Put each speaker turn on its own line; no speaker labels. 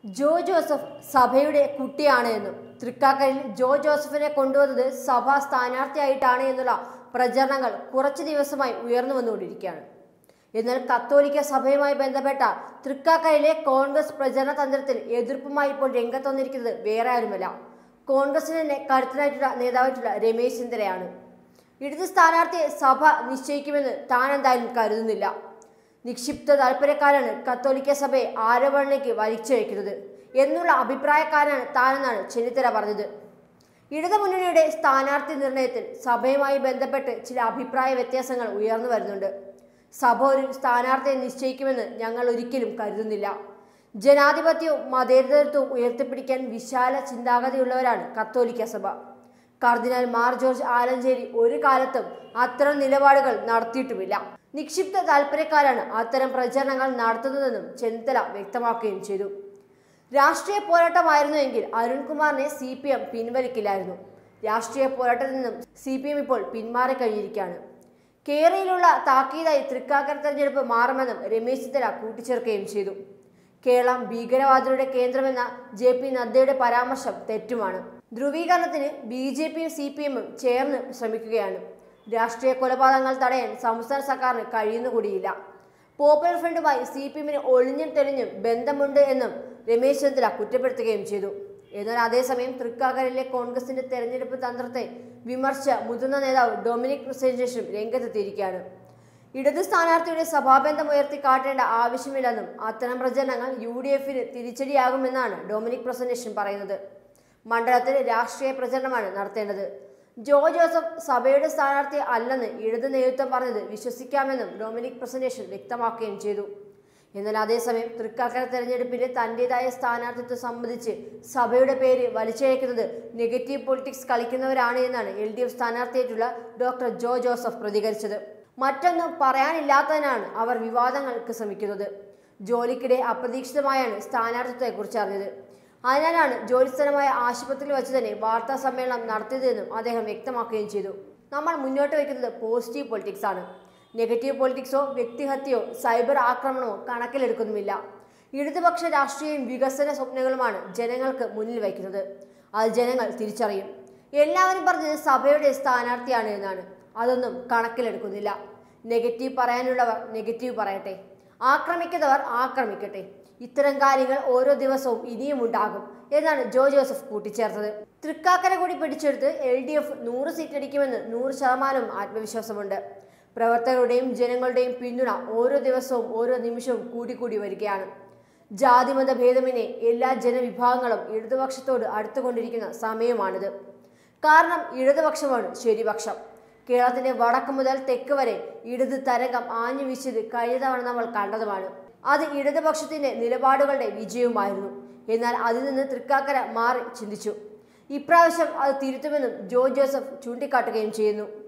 ജോ Joseph സഭയുടെ കുട്ടിയാണ് എന്നും തൃക്കാക്കരയിൽ ജോ ജോസഫിനെ കൊണ്ടുവന്നത് സഭാ സ്ഥാനാർത്ഥിയായിട്ടാണ് എന്നുള്ള പ്രചരണങ്ങൾ കുറച്ചു ദിവസമായി ഉയർന്നു വന്നുകൊണ്ടിരിക്കുകയാണ് എന്നാൽ കത്തോലിക്ക സഭയുമായി ബന്ധപ്പെട്ട തൃക്കാക്കരയിലെ കോൺഗ്രസ് പ്രചരണ തന്ത്രത്തിൽ എതിർപ്പുമായി ഇപ്പോൾ രംഗത്ത് വന്നിരിക്കുന്നത് വേറെ ആരുമല്ല കോൺഗ്രസിന് തന്നെ കരുത്തനായിട്ടുള്ള നേതാവായിട്ടുള്ള രമേശ് ചെന്നിത്തലയാണ് ഇടത് സ്ഥാനാർത്ഥിയെ സഭ നിശ്ചയിക്കുമെന്ന് താൻ എന്തായാലും കരുതുന്നില്ല നിക്ഷിപ്ത താല്പര്യക്കാരാണ് കത്തോലിക്ക സഭയെ ആരോപണത്തിലേക്ക് വലിച്ചയക്കുന്നത് എന്നുള്ള അഭിപ്രായക്കാരാണ് താനെന്നാണ് ചെന്നിത്തല പറഞ്ഞത് ഇടതു മുന്നണിയുടെ സ്ഥാനാർത്ഥി നിർണയത്തിൽ സഭയുമായി ബന്ധപ്പെട്ട് ചില അഭിപ്രായ വ്യത്യാസങ്ങൾ ഉയർന്നു വരുന്നുണ്ട് സഭ ഒരു സ്ഥാനാർത്ഥിയെ നിശ്ചയിക്കുമെന്ന് ഞങ്ങൾ ഒരിക്കലും കരുതുന്നില്ല ജനാധിപത്യവും മതേതരത്വവും ഉയർത്തിപ്പിടിക്കാൻ വിശാല ചിന്താഗതിയുള്ളവരാണ് കത്തോലിക്ക സഭ കർദിനാൾ മാർ ജോർജ് ആലഞ്ചേരി ഒരു കാലത്തും അത്തരം നിലപാടുകൾ നടത്തിയിട്ടുമില്ല നിക്ഷിപ്ത താല്പര്യക്കാരാണ് അത്തരം പ്രചരണങ്ങൾ നടത്തുന്നതെന്നും ചെന്നിത്തല വ്യക്തമാക്കുകയും ചെയ്തു രാഷ്ട്രീയ പോരാട്ടമായിരുന്നുവെങ്കിൽ അരുൺകുമാറിനെ സി പി എം പിൻവലിക്കില്ലായിരുന്നു രാഷ്ട്രീയ പോരാട്ടത്തിൽ നിന്നും സി പി എം ഇപ്പോൾ പിന്മാറിക്കഴിഞ്ഞിരിക്കുകയാണ് കേരളയിലുള്ള താക്കീതായി തൃക്കാക്കര തെരഞ്ഞെടുപ്പ് മാറുമെന്നും രമേശ് ചെന്നിത്തല കൂട്ടിച്ചേർക്കുകയും ചെയ്തു കേരളം ഭീകരവാദികളുടെ കേന്ദ്രമെന്ന ജെ പി നദ്ദയുടെ പരാമർശം തെറ്റുമാണ് ധ്രുവീകരണത്തിന് ബി ജെ പിയും സി പി എമ്മും ചേർന്ന് ശ്രമിക്കുകയാണ് രാഷ്ട്രീയ കൊലപാതകങ്ങൾ തടയാൻ സംസ്ഥാന സർക്കാരിന് കഴിയുന്നുകൂടിയില്ല പോപ്പുലർ ഫ്രണ്ടുമായി സി പി എമ്മിന് ഒളിഞ്ഞും തെളിഞ്ഞും ബന്ധമുണ്ട് എന്നും രമേശ് ചെന്നിത്തല കുറ്റപ്പെടുത്തുകയും ചെയ്തു എന്നാൽ അതേസമയം തൃക്കാക്കരയിലെ കോൺഗ്രസിന്റെ തെരഞ്ഞെടുപ്പ് തന്ത്രത്തെ വിമർശിച്ച മുതിർന്ന നേതാവ് ഡൊമിനിക് പ്രസന്റേഷനും രംഗത്തെത്തിയിരിക്കുകയാണ് ഇടത് സ്ഥാനാർത്ഥിയുടെ സഭാബന്ധം ഉയർത്തി കാട്ടേണ്ട ആവശ്യമില്ലെന്നും അത്തരം പ്രചരണങ്ങൾ യു ഡി എഫിന് തിരിച്ചടിയാകുമെന്നാണ് ഡൊമിനിക് പ്രസന്റേഷൻ പറയുന്നത് മണ്ഡലത്തിൽ രാഷ്ട്രീയ പ്രചരണമാണ് നടത്തേണ്ടത് ജോ ജോസഫ് സഭയുടെ സ്ഥാനാർത്ഥി അല്ലെന്ന് ഇടത് നേതൃത്വം പറഞ്ഞത് വിശ്വസിക്കാമെന്നും ഡൊമിനിക് പ്രസന്റേഷൻ വ്യക്തമാക്കുകയും ചെയ്തു എന്നാൽ അതേസമയം തൃക്കാക്കര തെരഞ്ഞെടുപ്പിന്റെ തന്റേതായ സ്ഥാനാർത്ഥിത്വം സംബന്ധിച്ച് സഭയുടെ പേര് വലിച്ചഴക്കുന്നത് നെഗറ്റീവ് പൊളിറ്റിക്സ് കളിക്കുന്നവരാണ് എന്നാണ് എൽ ഡി എഫ് സ്ഥാനാർത്ഥിയായിട്ടുള്ള ഡോക്ടർ ജോ ജോസഫ് പ്രതികരിച്ചത് മറ്റൊന്നും പറയാനില്ലാത്തതിനാണ് അവർ വിവാദങ്ങൾക്ക് ശ്രമിക്കുന്നത് ജോലിക്കിടെ അപ്രതീക്ഷിതമായാണ് സ്ഥാനാർത്ഥിത്വത്തെക്കുറിച്ച് അറിഞ്ഞത് അതിനാലാണ് ജോലിസ്ഥലമായ ആശുപത്രിയിൽ വെച്ച് തന്നെ വാർത്താ സമ്മേളനം നടത്തിയതെന്നും അദ്ദേഹം വ്യക്തമാക്കുകയും ചെയ്തു നമ്മൾ മുന്നോട്ട് വയ്ക്കുന്നത് പോസിറ്റീവ് പൊളിറ്റിക്സ് ആണ് നെഗറ്റീവ് പൊളിറ്റിക്സോ വ്യക്തിഹത്യയോ സൈബർ ആക്രമണമോ കണക്കിലെടുക്കുന്നുമില്ല ഇടതുപക്ഷ രാഷ്ട്രീയവും വികസന സ്വപ്നങ്ങളുമാണ് ജനങ്ങൾക്ക് മുന്നിൽ വയ്ക്കുന്നത് അത് ജനങ്ങൾ തിരിച്ചറിയും എല്ലാവരും പറഞ്ഞത് സഭയുടെ സ്ഥാനാർത്ഥിയാണ് എന്നാണ് അതൊന്നും കണക്കിലെടുക്കുന്നില്ല നെഗറ്റീവ് പറയാനുള്ളവർ നെഗറ്റീവ് പറയട്ടെ ആക്രമിക്കുന്നവർ ആക്രമിക്കട്ടെ ഇത്തരം കാര്യങ്ങൾ ഓരോ ദിവസവും ഇനിയും ഉണ്ടാകും എന്നാണ് ജോ ജോസഫ് കൂട്ടിച്ചേർത്തത് തൃക്കാക്കര കൂടി പിടിച്ചെടുത്ത് എൽ ഡി എഫ് നൂറ് സീറ്റ് അടിക്കുമെന്ന് നൂറ് ശതമാനം ആത്മവിശ്വാസമുണ്ട് പ്രവർത്തകരുടെയും ജനങ്ങളുടെയും പിന്തുണ ഓരോ ദിവസവും ഓരോ നിമിഷവും കൂടിക്കൂടി വരികയാണ് ജാതിമത ഭേദമിനെ എല്ലാ ജനവിഭാഗങ്ങളും ഇടതുപക്ഷത്തോട് അടുത്തുകൊണ്ടിരിക്കുന്ന സമയമാണിത് കാരണം ഇടതുപക്ഷമാണ് ശരിപക്ഷം കേരളത്തിന്റെ വടക്ക് മുതൽ തെക്ക് വരെ ഇടത് തരംഗം ആഞ്ഞു വീശിയത് കഴിഞ്ഞ തവണ നമ്മൾ കണ്ടതുമാണ് അത് ഇടതുപക്ഷത്തിന്റെ നിലപാടുകളുടെ വിജയവുമായിരുന്നു എന്നാൽ അതിൽ നിന്ന് തൃക്കാക്കര മാറി ചിന്തിച്ചു ഇപ്രാവശ്യം അത് തിരുത്തുമെന്നും ജോ ജോസഫ് ചൂണ്ടിക്കാട്ടുകയും ചെയ്യുന്നു